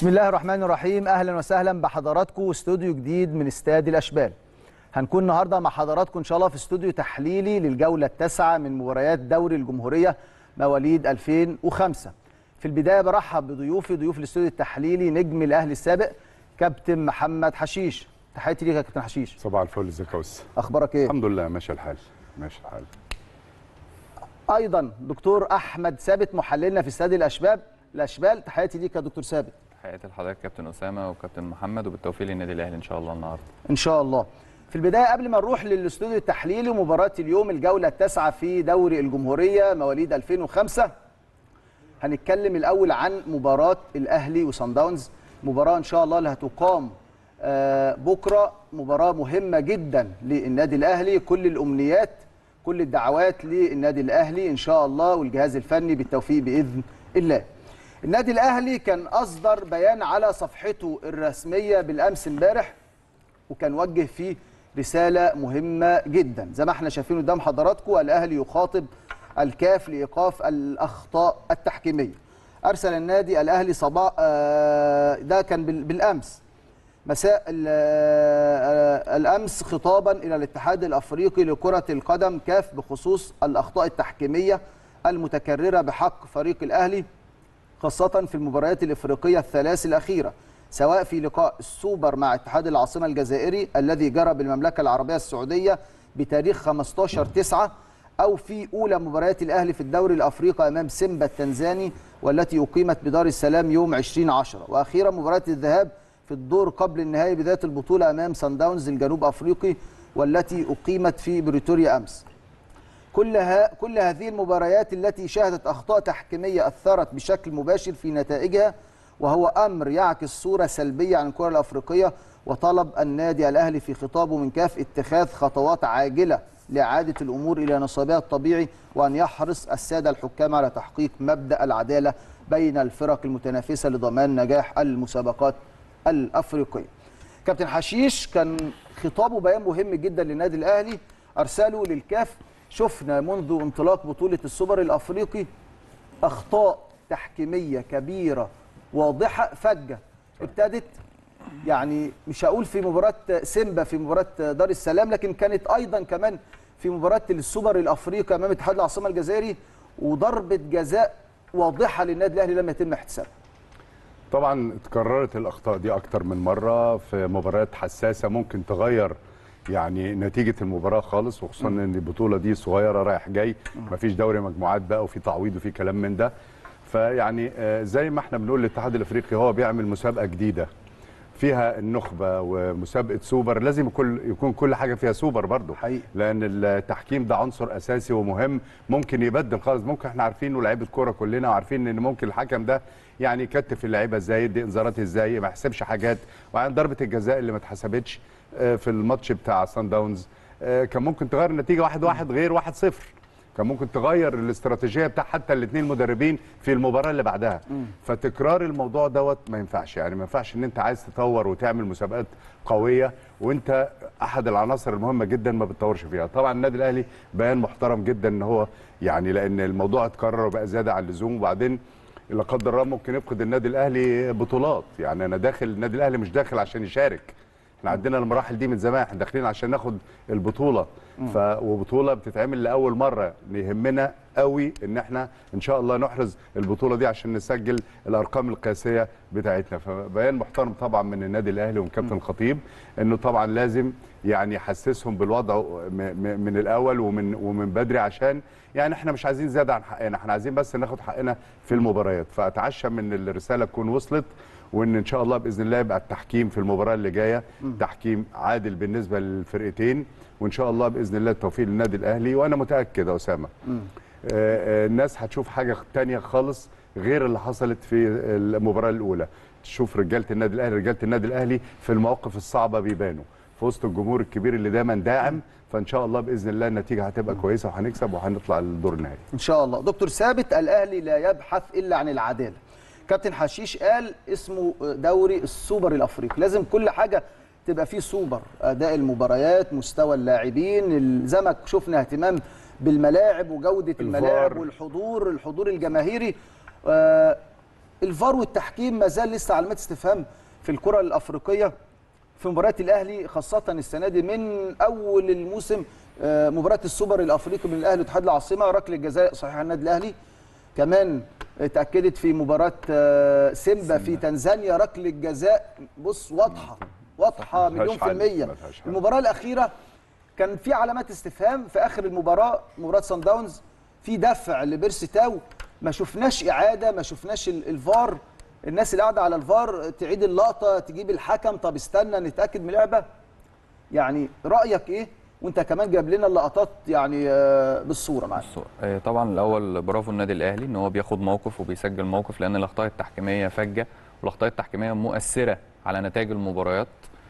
بسم الله الرحمن الرحيم اهلا وسهلا بحضراتكم استوديو جديد من استاد الاشبال هنكون النهارده مع حضراتكم ان شاء الله في استوديو تحليلي للجوله التاسعه من مباريات دوري الجمهوريه مواليد 2005 في البدايه برحب بضيوفي ضيوف الاستوديو التحليلي نجم الاهلي السابق كابتن محمد حشيش تحياتي ليك يا كابتن حشيش صباح الفل ازيك يا أستاذ؟ اخبارك ايه الحمد لله ماشي الحال ماشي الحال ايضا دكتور احمد ثابت محللنا في استاد الاشباب الاشبال تحياتي ليك يا دكتور ثابت حياتي لحضرتك كابتن اسامه وكابتن محمد وبالتوفيق للنادي الاهلي ان شاء الله النهارده ان شاء الله في البدايه قبل ما نروح للاستوديو التحليلي مباراه اليوم الجوله التاسعه في دوري الجمهوريه مواليد 2005 هنتكلم الاول عن مباراه الاهلي وصن داونز مباراه ان شاء الله اللي هتقام آه، بكره مباراه مهمه جدا للنادي الاهلي كل الامنيات كل الدعوات للنادي الاهلي ان شاء الله والجهاز الفني بالتوفيق باذن الله النادي الاهلي كان اصدر بيان على صفحته الرسميه بالامس امبارح وكان وجه فيه رسالة مهمة جدا زي ما احنا شايفين قدام حضراتكم الأهلي يخاطب الكاف لإيقاف الأخطاء التحكيمية أرسل النادي الأهلي صباح آه، ده كان بال- بالأمس مساء ال- آه، الأمس خطابا إلى الاتحاد الأفريقي لكرة القدم كاف بخصوص الأخطاء التحكيمية المتكررة بحق فريق الأهلي خاصة في المباريات الإفريقية الثلاث الأخيرة سواء في لقاء السوبر مع اتحاد العاصمة الجزائري الذي جرى بالمملكة العربية السعودية بتاريخ 15 9 أو في أولى مباريات الأهلي في الدوري الأفريقي أمام سيمبا التنزاني والتي أقيمت بدار السلام يوم 20 10 وأخيرا مباراة الذهاب في الدور قبل النهائي بداية البطولة أمام سان داونز الجنوب أفريقي والتي أقيمت في بريتوريا أمس كل ها كل هذه المباريات التي شهدت اخطاء تحكيميه اثرت بشكل مباشر في نتائجها وهو امر يعكس صوره سلبيه عن الكره الافريقيه وطلب النادي الاهلي في خطابه من كاف اتخاذ خطوات عاجله لاعاده الامور الى نصابها الطبيعي وان يحرص الساده الحكام على تحقيق مبدا العداله بين الفرق المتنافسه لضمان نجاح المسابقات الافريقيه. كابتن حشيش كان خطابه بيان مهم جدا للنادي الاهلي ارسله للكاف شفنا منذ انطلاق بطوله السوبر الافريقي اخطاء تحكيميه كبيره واضحه فجه ابتدت يعني مش هقول في مباراه سيمبا في مباراه دار السلام لكن كانت ايضا كمان في مباراه السوبر الافريقي امام اتحاد العاصمه الجزائري وضربه جزاء واضحه للنادي الاهلي لم يتم احتسابها طبعا اتكررت الاخطاء دي اكتر من مره في مباريات حساسه ممكن تغير يعني نتيجه المباراه خالص وخصوصا ان البطوله دي صغيره رايح جاي مفيش دوري مجموعات بقى وفي تعويض وفي كلام من ده فيعني آه، زي ما احنا بنقول الاتحاد الافريقي هو بيعمل مسابقه جديده فيها النخبه ومسابقه سوبر لازم كل يكون كل حاجه فيها سوبر برضه حقيقي. لان التحكيم ده عنصر اساسي ومهم ممكن يبدل خالص ممكن احنا عارفين لعيبه كوره كلنا وعارفين ان ممكن الحكم ده يعني يكتف اللعيبه ازاي يدي انذارات ازاي ما يحسبش حاجات وعن ضربه الجزاء اللي ما اتحسبتش آه، في الماتش بتاع سان داونز آه، كان ممكن تغير النتيجه 1-1 غير 1-0 كان ممكن تغير الاستراتيجيه بتاع حتى الاثنين مدربين في المباراه اللي بعدها فتكرار الموضوع دوت ما ينفعش يعني ما ينفعش ان انت عايز تطور وتعمل مسابقات قويه وانت احد العناصر المهمه جدا ما بتطورش فيها طبعا النادي الاهلي بيان محترم جدا ان هو يعني لان الموضوع اتكرر وبقى زياده عن اللزوم وبعدين لا قدر الله ممكن يفقد النادي الاهلي بطولات يعني انا داخل النادي الاهلي مش داخل عشان يشارك احنا عندنا المراحل دي من زمان احنا داخلين عشان ناخد البطوله ف وبطوله بتتعمل لاول مره يهمنا قوي ان احنا ان شاء الله نحرز البطوله دي عشان نسجل الارقام القياسيه بتاعتنا فبيان محترم طبعا من النادي الاهلي ومن كابتن الخطيب انه طبعا لازم يعني يحسسهم بالوضع م- م- من الاول ومن ومن بدري عشان يعني احنا مش عايزين زياده عن حقنا احنا عايزين بس ناخد حقنا في المباريات فاتعشى من الرساله تكون وصلت وان ان شاء الله باذن الله يبقى التحكيم في المباراه اللي جايه تحكيم عادل بالنسبه للفرقتين وان شاء الله باذن الله التوفيق للنادي الاهلي وانا متاكد يا اسامه آه، آه، الناس هتشوف حاجه تانية خالص غير اللي حصلت في المباراه الاولى تشوف رجاله النادي الاهلي رجاله النادي الاهلي في المواقف الصعبه بيبانوا في وسط الجمهور الكبير اللي دايما داعم فان شاء الله باذن الله النتيجه هتبقى كويسه وهنكسب وهنطلع للدور النهائي ان شاء الله دكتور ثابت الاهلي لا يبحث الا عن العداله كابتن حشيش قال اسمه دوري السوبر الافريقي لازم كل حاجه تبقى فيه سوبر اداء المباريات مستوى اللاعبين ال- زي ما شفنا اهتمام بالملاعب وجوده الملاعب الفار. والحضور الحضور الجماهيري آه، الفار والتحكيم ما زال لسه علامات استفهام في الكره الافريقيه في مباريات الاهلي خاصه السنه دي من اول الموسم آه، مباراه السوبر الافريقي بين الاهلي واتحاد العاصمه ركله جزاء صحيح على النادي الاهلي كمان اتاكدت في مباراه آه، سيمبا في تنزانيا ركله جزاء بص واضحه واضحه ملهاش مليون في حل، الميه ملهاش حل. المباراه الاخيره كان في علامات استفهام في اخر المباراه مباراه سان داونز في دفع لبيرسي تاو ما شفناش اعاده ما شفناش ال- الفار الناس اللي قاعده على الفار تعيد اللقطه تجيب الحكم طب استنى نتاكد من اللعبه يعني رايك ايه وانت كمان جايب لنا اللقطات يعني آه، بالصوره معاك بص، آه، طبعا الاول برافو النادي الاهلي ان هو بياخد موقف وبيسجل موقف لان الاخطاء التحكيميه فجه والاخطاء التحكيميه مؤثره على نتائج المباريات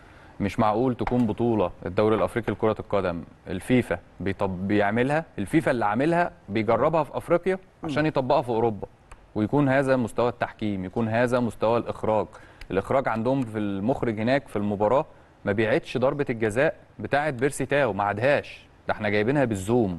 مش معقول تكون بطوله الدوري الافريقي لكره القدم الفيفا بيطب بيعملها الفيفا اللي عاملها بيجربها في افريقيا عشان يطبقها في اوروبا ويكون هذا مستوى التحكيم يكون هذا مستوى الاخراج الاخراج عندهم في المخرج هناك في المباراه ما بيعيدش ضربه الجزاء بتاعه بيرسي تاو ما عادهاش ده احنا جايبينها بالزوم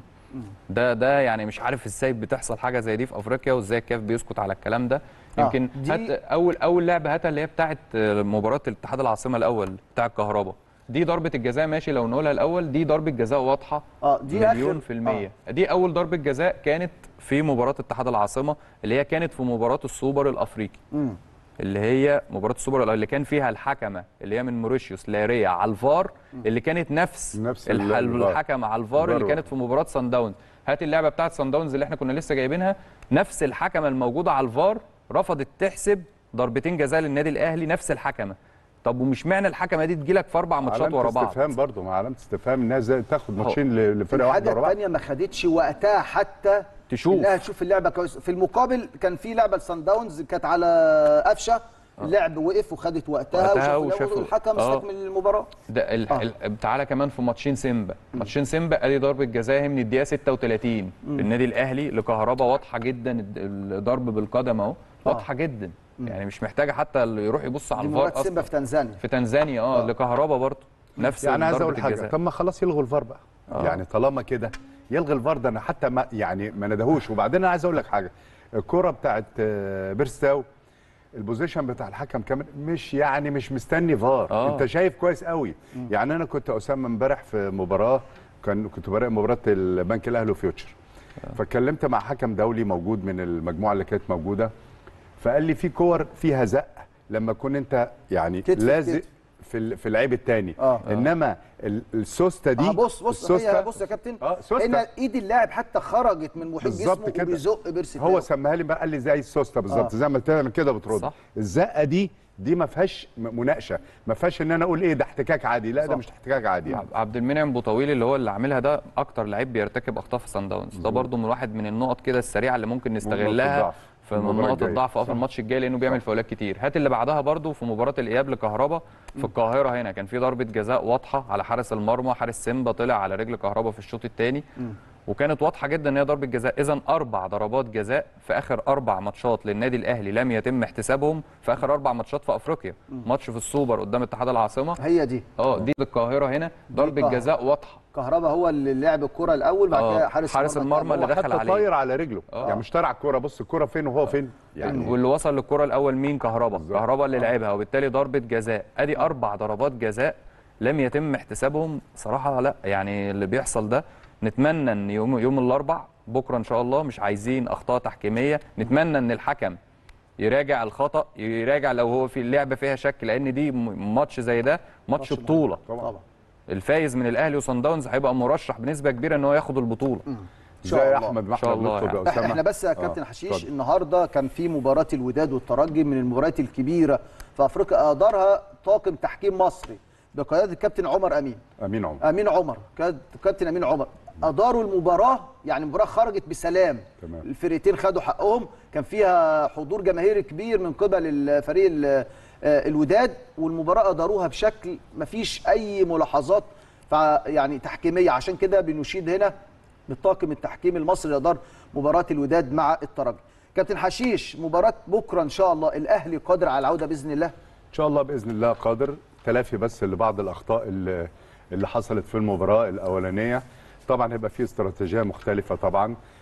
ده ده يعني مش عارف ازاي بتحصل حاجه زي دي في افريقيا وازاي الكاف بيسكت على الكلام ده آه، يمكن دي- هات اول اول لعبه هاتها اللي هي بتاعه آه، مباراه الاتحاد العاصمه الاول بتاع الكهرباء دي ضربه الجزاء ماشي لو نقولها الاول دي ضربه جزاء واضحه اه دي مليون آخر- في المية دي أول ضربة جزاء كانت في مباراة اتحاد العاصمة اللي هي كانت في مباراة السوبر الأفريقي مم. اللي هي مباراة السوبر اللي كان فيها الحكمة اللي هي من موريشيوس لاريا على الفار اللي كانت نفس, نفس الح- الفار. الحكمة على الفار اللي الفار. كانت في مباراة سان داونز هات اللعبة بتاعت سان داونز اللي احنا كنا لسه جايبينها نفس الحكمة الموجودة على الفار رفضت تحسب ضربتين جزاء للنادي الأهلي نفس الحكمة طب ومش معنى الحكمة دي تجيلك في أربع ماتشات علامة ورا بعض استفهام برضه مع علامه استفهام الناس زي تاخد ماتشين ل- لفرقه واحده الحاجه ورا بعض الثانيه ما خدتش وقتها حتى تشوف. انها تشوف اللعبه كويس في المقابل كان في لعبه لسان داونز كانت على قفشه اللعب وقف وخدت وقتها, وقتها وشافوا وشافوا- الحكم آه. استكمل المباراه ده ال... آه. ال... تعالى كمان في ماتشين سيمبا ماتشين سيمبا ادي ضربه جزاء من الدقيقه 36 النادي الاهلي لكهربا واضحه جدا الد- الضرب بالقدم اهو واضحه جدا يعني مش محتاجه حتى اللي يروح يبص على دي الفار مباراه سيمبا اصلا في تنزانيا في تنزانيا اه, لكهربا برضه نفس يعني عايز ضربة اقول حاجه الجزاء. طب ما خلاص يلغوا الفار بقى آه. يعني طالما كده يلغي الفار ده انا حتى ما يعني ما ندهوش وبعدين انا عايز اقول لك حاجه الكره بتاعت آه، بيرستاو البوزيشن بتاع الحكم كمان مش يعني مش مستني فار آه. انت شايف كويس قوي يعني انا كنت اسامه امبارح في مباراه كان كنت براقب مباراه البنك الاهلي وفيوتشر فاتكلمت مع حكم دولي موجود من المجموعه اللي كانت موجوده فقال لي في كور فيها زق لما تكون انت يعني كتف في لازق كتف. في ال- في اللعيب الثاني آه. انما ال- السوسته دي آه بص بص السوستة- هي بص يا كابتن اه سوسته هنا ايد اللاعب حتى خرجت من محيط بالظبط جسمه كده. وبيزق بيرسي هو تاو. سماها لي بقى قال لي زي السوسته بالظبط آه. زي ما بتعمل كده بترد صح. الزقه دي دي ما فيهاش م- مناقشه ما فيهاش ان انا اقول ايه ده احتكاك عادي لا ده صح. مش احتكاك عادي يعني. عب- عبد المنعم بوطويل اللي هو اللي عاملها ده اكتر لعيب بيرتكب اخطاء في سان داونز ده برضه من واحد من النقط كده السريعه اللي ممكن نستغلها الضعف. في من المباراة نقط الجاية. الضعف اه في صح. الماتش الجاي لانه بيعمل فاولات كتير هات اللي بعدها برضه في مباراه الاياب لكهربا في القاهره هنا كان في ضربه جزاء واضحه على حارس المرمى حارس سيمبا طلع على رجل كهربا في الشوط الثاني وكانت واضحه جدا ان هي ضربه جزاء اذا اربع ضربات جزاء في اخر اربع ماتشات للنادي الاهلي لم يتم احتسابهم في اخر اربع ماتشات في افريقيا ماتش في السوبر قدام اتحاد العاصمه هي دي اه دي القاهره هنا ضربه القاهرة. جزاء واضحه كهربا هو اللي لعب الكره الاول بعد آه، كده حارس حارس المرمى اللي هو دخل حتى عليه. طاير على رجله آه. يعني مش طالع على الكوره بص الكوره فين وهو فين يعني واللي وصل للكره الاول مين كهربا بالظبط. كهربا اللي لعبها وبالتالي ضربه جزاء ادي اربع ضربات جزاء لم يتم احتسابهم صراحه لا يعني اللي بيحصل ده نتمنى ان يوم يوم الاربع بكره ان شاء الله مش عايزين اخطاء تحكيميه نتمنى ان الحكم يراجع الخطا يراجع لو هو في اللعبه فيها شك لان دي م- ماتش زي ده ماتش بطوله طبعا الفايز من الاهلي وصن داونز هيبقى مرشح بنسبه كبيره ان هو ياخد البطوله شاء زي الله. احمد ما إن شاء احنا الله بنطلب يعني. يا اسامه احنا بس يا آه، كابتن حشيش اتفضل. النهارده كان في مباراه الوداد والترجي من المباريات الكبيره في افريقيا ادارها طاقم تحكيم مصري بقياده الكابتن عمر امين امين عمر امين عمر كاد- كابتن امين عمر اداروا المباراه يعني المباراه خرجت بسلام تمام. الفرقتين خدوا حقهم كان فيها حضور جماهيري كبير من قبل الفريق ال- آه، الوداد والمباراه اداروها بشكل ما فيش اي ملاحظات فع- يعني تحكيميه عشان كده بنشيد هنا بالطاقم التحكيمي المصري اللي ادار مباراه الوداد مع الترجي كابتن حشيش مباراه بكره ان شاء الله الاهلي قادر على العوده باذن الله ان شاء الله باذن الله قادر تلافي بس لبعض الاخطاء اللي, اللي حصلت في المباراه الاولانيه طبعا هيبقى في استراتيجيه مختلفه طبعا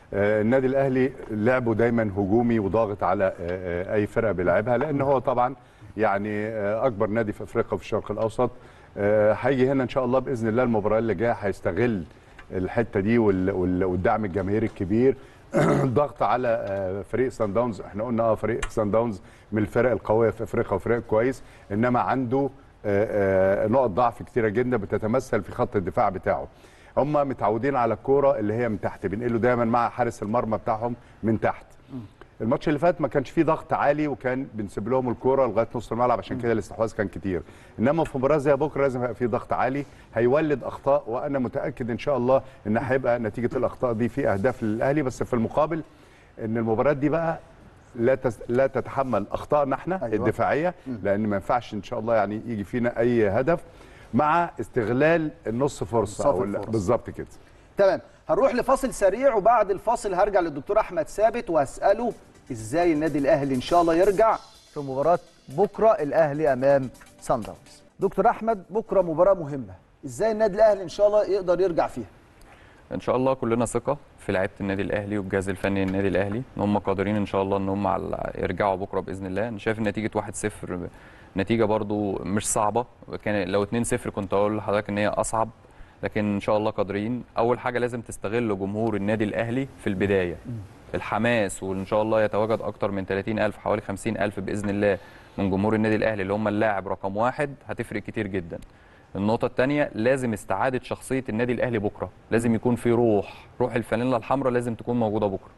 آه، النادي الاهلي لعبه دايما هجومي وضاغط على آه، آه، اي فرقه بيلعبها لان هو طبعا يعني آه، اكبر نادي في افريقيا وفي الشرق الاوسط آه، هيجي هنا ان شاء الله باذن الله المباراه اللي جايه هيستغل الحته دي وال- وال- والدعم الجماهيري الكبير ضغط على آه، فريق سان داونز احنا قلنا اه فريق سان داونز من الفرق القويه في افريقيا وفريق كويس انما عنده آه، آه، نقط ضعف كتيره جدا بتتمثل في خط الدفاع بتاعه هم متعودين على الكوره اللي هي من تحت بينقلوا دايما مع حارس المرمى بتاعهم من تحت الماتش اللي فات ما كانش فيه ضغط عالي وكان بنسيب لهم الكوره لغايه نص الملعب عشان كده الاستحواذ كان كتير انما في مباراه زي بكره لازم يبقى فيه ضغط عالي هيولد اخطاء وانا متاكد ان شاء الله ان هيبقى نتيجه الاخطاء دي في اهداف للاهلي بس في المقابل ان المباريات دي بقى لا تس... لا تتحمل اخطائنا احنا أيوة. أيوة. الدفاعيه لان ما ينفعش ان شاء الله يعني يجي فينا اي هدف مع استغلال النص فرصه إنصاف او ال- الفرص. بالظبط كده تمام هنروح لفاصل سريع وبعد الفاصل هرجع للدكتور احمد ثابت وهساله ازاي النادي الاهلي ان شاء الله يرجع في مباراه بكره الاهلي امام سان داونز دكتور احمد بكره مباراه مهمه ازاي النادي الاهلي ان شاء الله يقدر يرجع فيها ان شاء الله كلنا ثقه في لعيبه النادي الاهلي والجهاز الفني للنادي الاهلي ان هم قادرين ان شاء الله ان هم على يرجعوا بكره باذن الله انا شايف النتيجه 1-0 نتيجه برضو مش صعبه كان لو 2-0 كنت اقول لحضرتك ان هي اصعب لكن ان شاء الله قادرين اول حاجه لازم تستغل جمهور النادي الاهلي في البدايه الحماس وان شاء الله يتواجد اكتر من 30000 حوالي 50000 باذن الله من جمهور النادي الاهلي اللي هم اللاعب رقم واحد هتفرق كتير جدا النقطة الثانية لازم استعادة شخصية النادي الأهلي بكرة، لازم يكون في روح، روح الفانيلا الحمراء لازم تكون موجودة بكرة.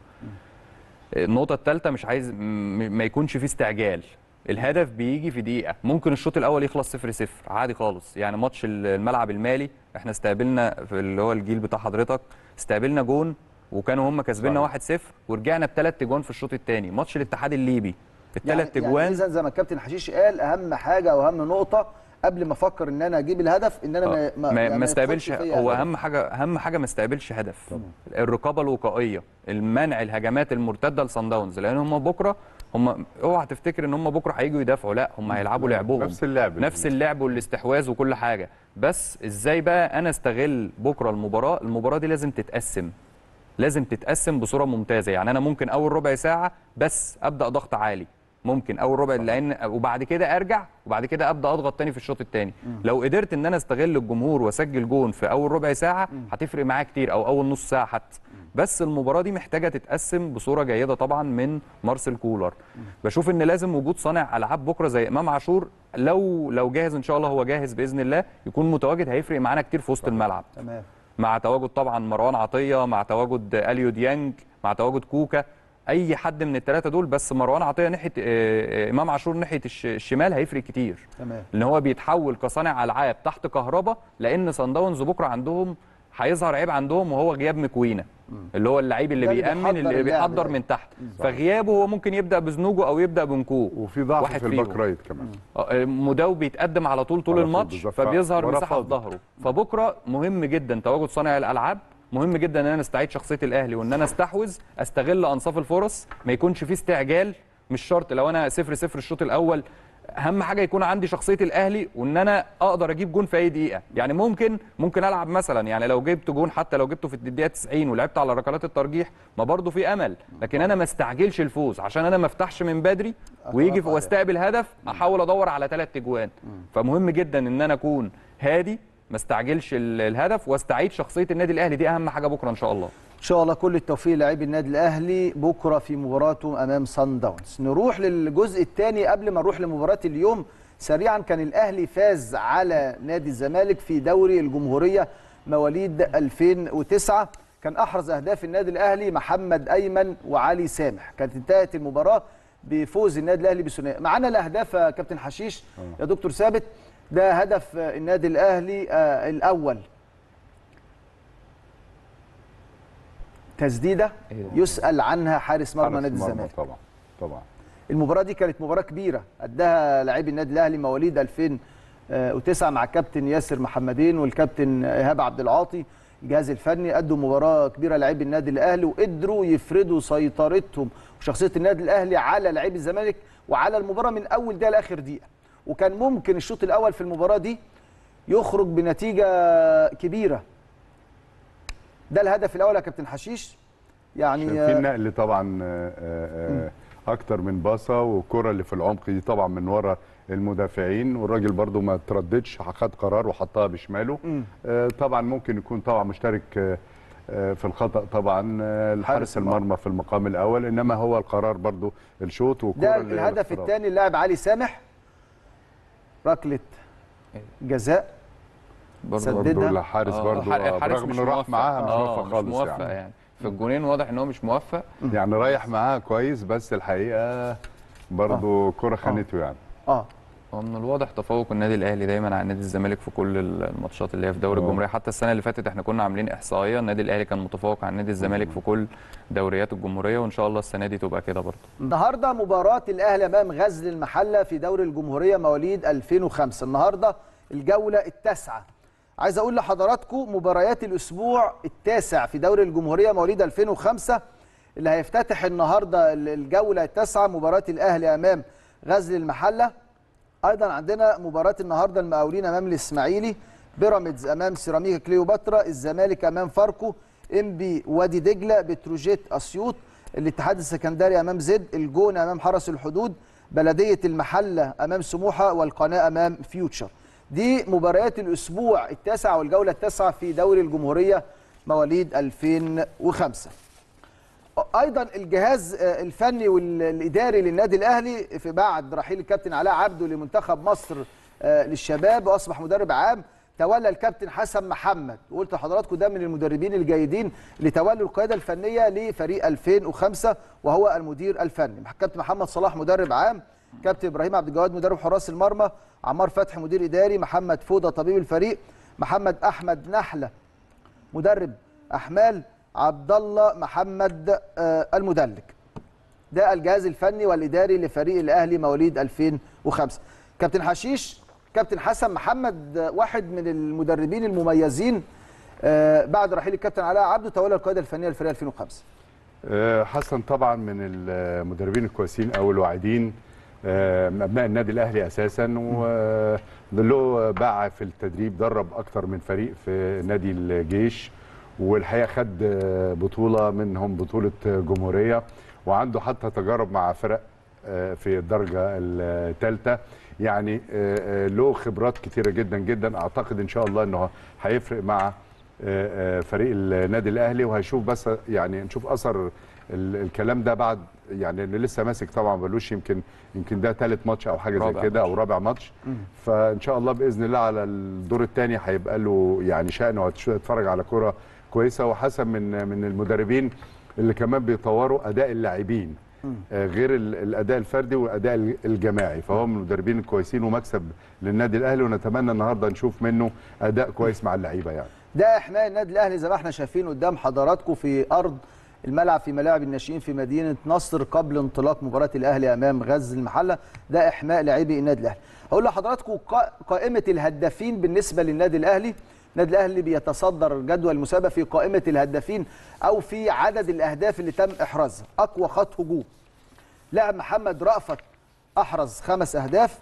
النقطة الثالثة مش عايز م- ما يكونش في استعجال، الهدف بيجي في دقيقة، ممكن الشوط الأول يخلص 0 0 عادي خالص، يعني ماتش الملعب المالي احنا استقبلنا في اللي هو الجيل بتاع حضرتك استقبلنا جون وكانوا هم كسبنا 1 0 ورجعنا بثلاث اجوان في الشوط الثاني، ماتش الاتحاد الليبي الثلاث يعني اجوان يعني اذا زي ما الكابتن حشيش قال اهم حاجه واهم نقطه قبل ما افكر ان انا اجيب الهدف ان انا ما ما, ما, ما استقبلش يدخلش فيا هو هدف. اهم حاجه اهم حاجه ما استقبلش هدف الرقابه الوقائيه المنع الهجمات المرتده لصن داونز لان هم بكره هم اوعى تفتكر ان هم بكره هيجوا يدافعوا لا هم هيلعبوا لعبهم نفس اللعب نفس اللعب والاستحواذ وكل حاجه بس ازاي بقى انا استغل بكره المباراه المباراه دي لازم تتقسم لازم تتقسم بصوره ممتازه يعني انا ممكن اول ربع ساعه بس ابدا ضغط عالي ممكن اول ربع لان وبعد كده ارجع وبعد كده ابدا اضغط تاني في الشوط الثاني لو قدرت ان انا استغل الجمهور واسجل جون في اول ربع ساعه هتفرق معايا كتير او اول نص ساعه حتى بس المباراه دي محتاجه تتقسم بصوره جيده طبعا من مارسيل كولر بشوف ان لازم وجود صانع العاب بكره زي امام عاشور لو لو جاهز ان شاء الله هو جاهز باذن الله يكون متواجد هيفرق معانا كتير في وسط الملعب تمام مع تواجد طبعا مروان عطيه مع تواجد اليو ديانج مع تواجد كوكا اي حد من الثلاثه دول بس مروان عطيه ناحيه آه، آه، امام عاشور ناحيه الش- الشمال هيفرق كتير تمام ان هو بيتحول كصانع العاب تحت كهربا لان صن داونز بكره عندهم هيظهر عيب عندهم وهو غياب مكوينه اللي هو اللعيب اللي ده اللي بيأمن بيحضر اللي اللعب بيحضر ده. من تحت فغيابه هو ممكن يبدا بزنوجو او يبدا بنكو وفي ضعف واحد في فيهم. الباك رايت كمان آه، مداو بيتقدم على طول طول على طول الماتش بالظبط. فبيظهر ورا مساحه في فاضي. ظهره فبكره مهم جدا تواجد صانع الالعاب مهم جدا ان انا استعيد شخصيه الاهلي وان انا استحوذ استغل انصاف الفرص ما يكونش في استعجال مش شرط لو انا صفر صفر الشوط الاول اهم حاجه يكون عندي شخصيه الاهلي وان انا اقدر اجيب جون في اي دقيقه يعني ممكن ممكن العب مثلا يعني لو جبت جون حتى لو جبته في الدقيقه 90 ولعبت على ركلات الترجيح ما برضه في امل لكن انا ما استعجلش الفوز عشان انا ما افتحش من بدري ويجي أتوقع ده. واستقبل هدف احاول ادور على ثلاث اجوان فمهم جدا ان انا اكون هادي ما استعجلش ال- الهدف واستعيد شخصيه النادي الاهلي دي اهم حاجه بكره ان شاء الله ان شاء الله كل التوفيق للاعبي النادي الاهلي بكره في مباراته امام سان داونز نروح للجزء الثاني قبل ما نروح لمباراه اليوم سريعا كان الاهلي فاز على نادي الزمالك في دوري الجمهوريه مواليد 2009 كان احرز اهداف النادي الاهلي محمد ايمن وعلي سامح كانت انتهت المباراه بفوز النادي الاهلي بثنائي معانا الاهداف يا كابتن حشيش يا دكتور ثابت ده هدف النادي الاهلي آه، الاول تسديده يسال عنها حارس مرمى حارس نادي مرمى الزمالك طبعا طبعا المباراه دي كانت مباراه كبيره اداها لاعبي النادي الاهلي مواليد 2009 مع كابتن ياسر محمدين والكابتن ايهاب عبد العاطي الجهاز الفني ادوا مباراه كبيره لاعبي النادي الاهلي وقدروا يفرضوا سيطرتهم وشخصيه النادي الاهلي على لاعبي الزمالك وعلى المباراه من اول دقيقه لاخر دقيقه وكان ممكن الشوط الاول في المباراه دي يخرج بنتيجه كبيره ده الهدف الاول يا كابتن حشيش يعني في آه، النقل طبعا آه، آه، آه، اكتر من باصه والكره اللي في العمق دي طبعا من ورا المدافعين والراجل برضو ما ترددش خد قرار وحطها بشماله مم. آه، طبعا ممكن يكون طبعا مشترك آه، آه، في الخطا طبعا آه، حارس الحارس المرمى في المقام الاول انما هو القرار برضو الشوط والكره ده اللي الهدف الاختراق. الثاني اللاعب علي سامح ركله جزاء برضه سددها. برضو الحارس آه، برضو الح- آه، الحارس برغم مش انه راح موفق. معاها مش آه، موفق مش خالص موفق يعني. يعني في الجونين واضح ان هو مش موفق يعني رايح معاها كويس بس الحقيقه برضو كره خانته يعني اه هو من الواضح تفوق النادي الاهلي دايما على نادي الزمالك في كل الماتشات اللي هي في دوري آه. الجمهوريه حتى السنه اللي فاتت احنا كنا عاملين احصائيه النادي الاهلي كان متفوق على نادي الزمالك في كل دوريات الجمهوريه وان شاء الله السنه دي تبقى كده برضه النهارده مباراة الأهلي أمام غزل المحلة في دوري الجمهورية مواليد 2005 النهارده الجولة التاسعة عايز أقول لحضراتكم مباريات الأسبوع التاسع في دوري الجمهورية مواليد 2005 اللي هيفتتح النهارده الجولة التاسعة مباراة الأهلي أمام غزل المحلة ايضا عندنا مباراه النهارده المقاولين امام الاسماعيلي بيراميدز امام سيراميكا كليوباترا الزمالك امام فاركو انبي وادي دجله بتروجيت اسيوط الاتحاد السكندري امام زد الجون امام حرس الحدود بلديه المحله امام سموحه والقناه امام فيوتشر دي مباريات الاسبوع التاسع والجوله التاسعه في دوري الجمهوريه مواليد 2005 ايضا الجهاز آه، الفني والاداري للنادي الاهلي في بعد رحيل الكابتن علاء عبده لمنتخب مصر آه، للشباب واصبح مدرب عام تولى الكابتن حسن محمد وقلت لحضراتكم ده من المدربين الجيدين اللي تولوا القياده الفنيه لفريق 2005 وهو المدير الفني كابتن محمد صلاح مدرب عام كابتن ابراهيم عبد الجواد مدرب حراس المرمى عمار فتحي مدير اداري محمد فوده طبيب الفريق محمد احمد نحله مدرب احمال عبد الله محمد آه، المدلك ده الجهاز الفني والاداري لفريق الاهلي مواليد 2005 كابتن حشيش كابتن حسن محمد آه، واحد من المدربين المميزين آه، بعد رحيل الكابتن علاء عبده تولى القياده الفنيه لفريق 2005 آه، حسن طبعا من المدربين الكويسين او الواعدين آه، من ابناء النادي الاهلي اساسا وله باع في التدريب درب اكتر من فريق في نادي الجيش والحقيقه خد آه، بطوله منهم بطوله جمهوريه وعنده حتى تجارب مع فرق آه، في الدرجه الثالثه يعني آه، آه، له خبرات كتيره جدا جدا اعتقد ان شاء الله انه هيفرق مع آه، آه، فريق النادي الاهلي وهيشوف بس يعني نشوف اثر ال- الكلام ده بعد يعني اللي لسه ماسك طبعا بلوش يمكن يمكن ده ثالث ماتش او حاجه زي رابع كده او رابع ماتش فان شاء الله باذن الله على الدور الثاني هيبقى له يعني شأن وهتتفرج على كره كويسه وحسن من من المدربين اللي كمان بيطوروا اداء اللاعبين آه، غير ال- الاداء الفردي والاداء ال- الجماعي فهو من المدربين الكويسين ومكسب للنادي الاهلي ونتمنى النهارده نشوف منه اداء كويس مع اللعيبه يعني ده احماء النادي الاهلي زي ما احنا شايفين قدام حضراتكم في ارض الملعب في ملاعب الناشئين في مدينه نصر قبل انطلاق مباراه الاهلي امام غزل المحله ده احماء لاعبي النادي الاهلي هقول لحضراتكم قا- قائمه الهدافين بالنسبه للنادي الاهلي النادي الاهلي بيتصدر جدول المسابقه في قائمه الهدافين او في عدد الاهداف اللي تم احرازها اقوى خط هجوم لاعب محمد رأفت احرز خمس اهداف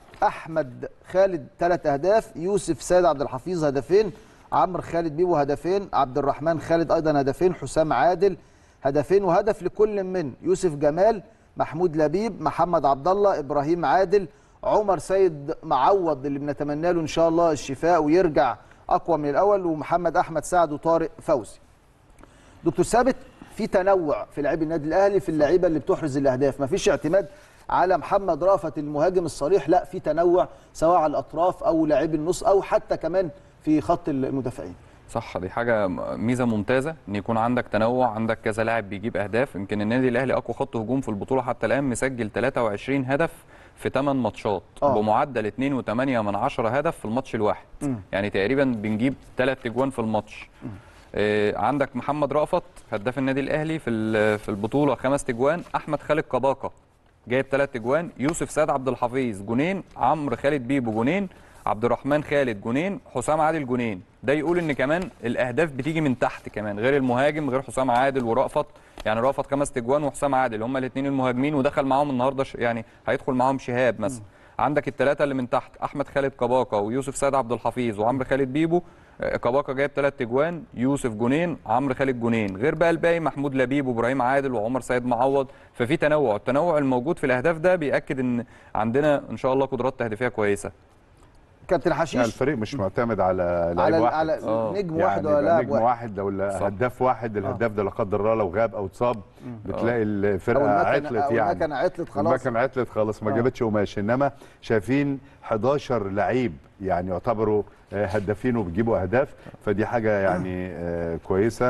احمد خالد ثلاث اهداف يوسف سيد عبد الحفيظ هدفين عمرو خالد بيبو هدفين عبد الرحمن خالد ايضا هدفين حسام عادل هدفين وهدف لكل من يوسف جمال محمود لبيب محمد عبد الله ابراهيم عادل عمر سيد معوض اللي بنتمنى له ان شاء الله الشفاء ويرجع اقوى من الاول ومحمد احمد سعد وطارق فوزي دكتور ثابت في تنوع في لاعبي النادي الاهلي في اللعيبه اللي بتحرز الاهداف مفيش اعتماد على محمد رافت المهاجم الصريح لا في تنوع سواء على الاطراف او لاعبي النص او حتى كمان في خط المدافعين صح دي حاجه م- ميزه ممتازه ان يكون عندك تنوع عندك كذا لاعب بيجيب اهداف يمكن النادي الاهلي اقوى خط هجوم في البطوله حتى الان مسجل 23 هدف في 8 ماتشات آه. بمعدل 2.8 من 10 هدف في الماتش الواحد يعني تقريبا بنجيب 3 اجوان في الماتش آه، عندك محمد رأفت هداف النادي الاهلي في ال- في البطوله خمس اجوان احمد خالد كباكا جايب ثلاث اجوان يوسف سيد عبد الحفيظ جونين عمرو خالد بيبو جونين عبد الرحمن خالد جونين حسام عادل جونين ده يقول ان كمان الاهداف بتيجي من تحت كمان غير المهاجم غير حسام عادل ورأفت يعني رأفت خمس اجوان وحسام عادل هما الاثنين المهاجمين ودخل معاهم النهارده ش- يعني هيدخل معاهم شهاب مثلا عندك الثلاثه اللي من تحت احمد خالد كباكا ويوسف سيد عبد الحفيظ وعمرو خالد بيبو آه، كباكا جايب ثلاث اجوان يوسف جونين عمرو خالد جونين غير بقى الباقي محمود لبيب وابراهيم عادل وعمر سيد معوض ففي تنوع التنوع الموجود في الاهداف ده بياكد ان عندنا ان شاء الله قدرات تهديفيه كويسه كابتن يعني حشيش الفريق مش معتمد على لعيب على واحد على آه. نجم يعني واحد يبقى ولا لاعب نجم واحد واحد لو لا- صح. هداف واحد الهداف ده لا قدر الله لو غاب او اتصاب بتلاقي او الفرقه المكنه عطلت او يعني المكنه عطلت خلاص المكنه عطلت خلاص ما آه. جابتش قماش انما شايفين 11 لعيب يعني يعتبروا آه، هدافين وبيجيبوا اهداف فدي حاجه يعني آه، كويسه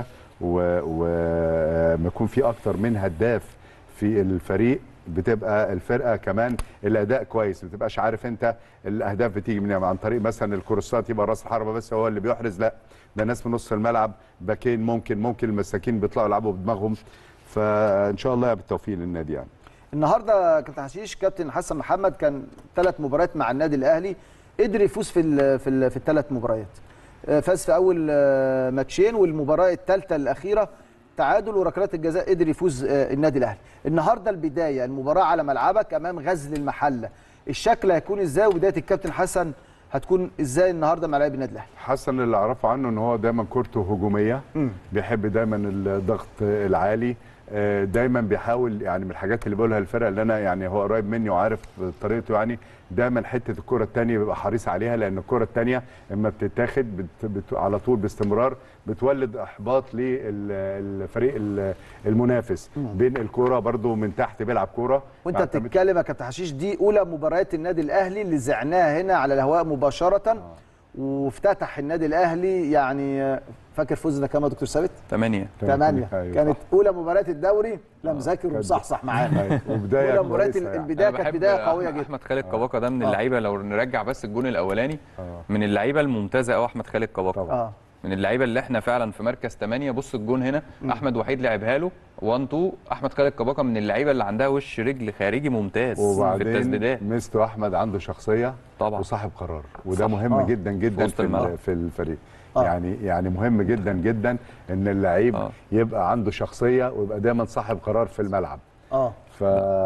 وما يكون في اكتر من هداف في الفريق بتبقى الفرقه كمان الاداء كويس ما تبقاش عارف انت الاهداف بتيجي من عن طريق مثلا الكروسات يبقى راس الحربه بس هو اللي بيحرز لا ده ناس من نص الملعب باكين ممكن ممكن المساكين بيطلعوا يلعبوا بدماغهم فان شاء الله بالتوفيق للنادي يعني النهارده كابتن حشيش كابتن حسن محمد كان ثلاث مباريات مع النادي الاهلي قدر يفوز في ال في ال في الثلاث مباريات آه، فاز في اول آه، ماتشين والمباراه الثالثه الاخيره تعادل وركلات الجزاء قدر يفوز آه، النادي الاهلي النهارده البدايه المباراه على ملعبك امام غزل المحله الشكل هيكون ازاي وبدايه الكابتن حسن هتكون ازاي النهارده مع لاعبي النادي الاهلي حسن اللي اعرفه عنه ان هو دايما كورته هجوميه مم. بيحب دايما الضغط العالي آه، دايما بيحاول يعني من الحاجات اللي بيقولها الفرقه اللي انا يعني هو قريب مني وعارف طريقته يعني دايما حته الكره الثانيه بيبقى حريص عليها لان الكره الثانيه اما بتتاخد بت بت على طول باستمرار بتولد احباط للفريق ال- المنافس بين الكره برضو من تحت بيلعب كوره وانت ما اعتمدش- بتتكلم يا كابتن حشيش دي اولى مباريات النادي الاهلي اللي زعناها هنا على الهواء مباشره وافتتح النادي الاهلي يعني آه، فاكر فوزنا كام يا دكتور ثابت؟ ثمانية ثمانية أيوة، كانت صح. اولى مباريات الدوري لا مذاكر كانت- ومصحصح معانا أيوة، وبدايه اولى مباريات كويسة يعني. البدايه أنا كانت بحب بدايه قويه أحمد- جدا احمد خالد كباكا ده من آه. اللعيبه لو نرجع بس الجون الاولاني آه. من اللعيبه الممتازه قوي احمد خالد كباكا طبعا. اه من اللعيبه اللي احنا فعلا في مركز 8 بص الجون هنا احمد وحيد لعبها له 1 2 احمد خالد كباكا من اللعيبه اللي عندها وش رجل خارجي ممتاز في وبعدين التسديدات ميزته احمد عنده شخصيه طبعا. وصاحب قرار وده صح. مهم آه. جدا جدا وسط في, الملعب. ال- في الفريق آه. يعني يعني مهم جدا جدا ان اللعيب آه. يبقى عنده شخصيه ويبقى دايما صاحب قرار في الملعب اه ف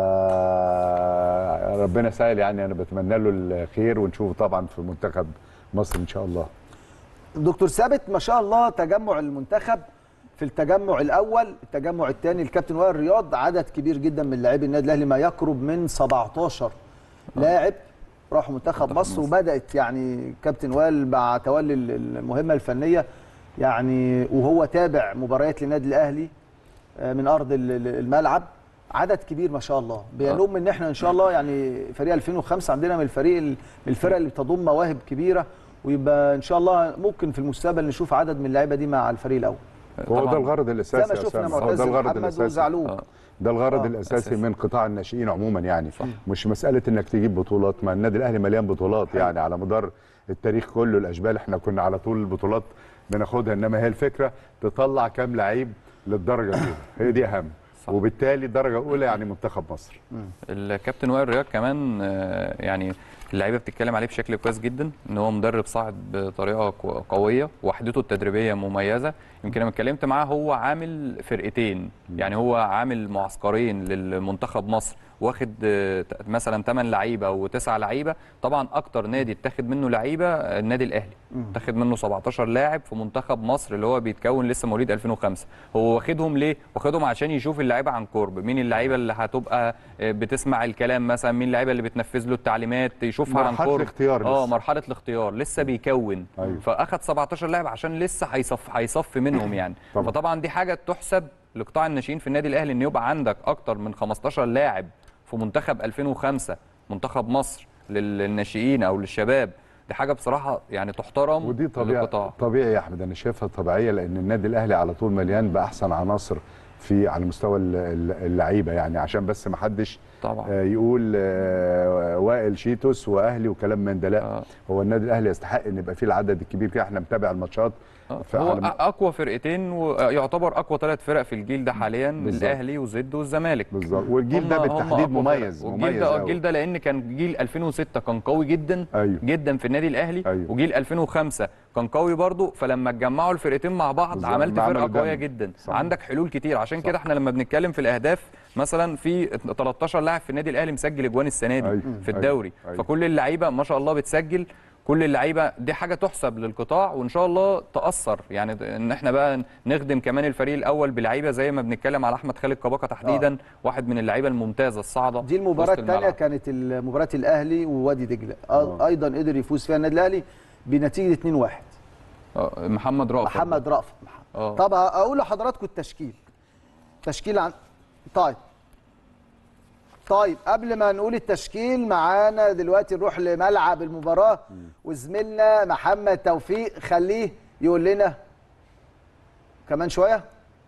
ربنا سهل يعني انا بتمنى له الخير ونشوفه طبعا في منتخب مصر ان شاء الله دكتور ثابت ما شاء الله تجمع المنتخب في التجمع الاول التجمع الثاني الكابتن وائل رياض عدد كبير جدا من لاعبي النادي الاهلي ما يقرب من 17 لاعب راحوا منتخب منتخب مصر مصر. وبدات يعني كابتن وائل مع تولي المهمه الفنيه يعني وهو تابع مباريات للنادي الاهلي آه، من ارض ال- ال- الملعب عدد كبير ما شاء الله بينوم ان احنا ان شاء الله يعني فريق 2005 عندنا من الفريق ال- من الفرق اللي بتضم مواهب كبيره ويبقى ان شاء الله ممكن في المستقبل نشوف عدد من اللعيبه دي مع الفريق الاول هو ده طبعاً. الغرض زي الاساسي ما يا شفنا أسامة. هو معتز ده الغرض محمد الاساسي وزعلوك آه. ده الغرض آه، الاساسي أساسي. من قطاع الناشئين عموما يعني صح. مش مساله انك تجيب بطولات ما النادي الاهلي مليان بطولات يعني على مدار التاريخ كله الاشبال احنا كنا على طول البطولات بناخدها انما هي الفكره تطلع كام لعيب للدرجه الاولى هي دي اهم صح. وبالتالي درجه اولى يعني منتخب مصر الكابتن وائل رياض كمان آه، يعني اللعيبه بتتكلم عليه بشكل كويس جدا ان هو مدرب صاعد بطريقه كو- قويه وحدته التدريبيه مميزه يمكن لما اتكلمت معاه هو عامل فرقتين يعني هو عامل معسكرين للمنتخب مصر واخد آه، ت- مثلا 8 لعيبه او 9 لعيبه طبعا اكتر نادي اتاخد منه لعيبه آه، النادي الاهلي اتاخد منه 17 لاعب في منتخب مصر اللي هو بيتكون لسه مواليد 2005 هو واخدهم ليه واخدهم عشان يشوف اللعيبه عن قرب مين اللعيبه اللي هتبقى آه، بتسمع الكلام مثلا مين اللعيبه اللي بتنفذ له التعليمات يشوفها عن مرحلة قرب الاختيار اه لسه. مرحله الاختيار لسه بيكون أيوة. فاخد 17 لاعب عشان لسه هيصف هيصفي منهم يعني طبعا. فطبعا دي حاجه تحسب لقطاع الناشئين في النادي الاهلي ان يبقى عندك اكتر من 15 لاعب في منتخب 2005 منتخب مصر لل- للناشئين او للشباب دي حاجه بصراحه يعني تحترم ودي طبيعي للقطاع. طبيعي يا احمد انا شايفها طبيعيه لان النادي الاهلي على طول مليان باحسن عناصر في على مستوى ال- ال- اللعيبه يعني عشان بس ما حدش طبعا آه، يقول آه، وائل شيتوس واهلي وكلام من ده لا آه. هو النادي الاهلي يستحق ان يبقى فيه العدد الكبير كده احنا متابع الماتشات آه، فعلى هو ما- أ- اقوى فرقتين ويعتبر اقوى ثلاث فرق في الجيل ده حاليا بالظبط. الاهلي وزد والزمالك بالظبط والجيل ده هم- هم بالتحديد أقوى فرق. مميز والجيل مميز ده أوي. الجيل ده لان كان جيل 2006 كان قوي جدا أيوه. جدا في النادي الاهلي أيوه. وجيل 2005 كان قوي برضه فلما اتجمعوا الفرقتين مع بعض بالظبط. عملت عملوا فرقه قويه دم. جدا صح. عندك حلول كتير عشان كده احنا لما بنتكلم في الاهداف مثلا في 13 لاعب في النادي الاهلي مسجل اجوان السنه دي أيوه. في الدوري أيوه. فكل اللعيبه ما شاء الله بتسجل كل اللعيبه دي حاجه تحسب للقطاع وان شاء الله تاثر يعني ان احنا بقى نخدم كمان الفريق الاول بلعيبه زي ما بنتكلم على احمد خالد كباكه تحديدا واحد من اللعيبه الممتازه الصاعده دي المباراه وسط الثانيه الملعب. كانت مباراه الاهلي ووادي دجله آه. ايضا قدر يفوز فيها النادي الاهلي بنتيجه 2-1 آه، محمد رأفت محمد رأفت اه طب اقول لحضراتكم التشكيل تشكيل عن طيب طيب قبل ما نقول التشكيل معانا دلوقتي نروح لملعب المباراه وزميلنا محمد توفيق خليه يقول لنا كمان شويه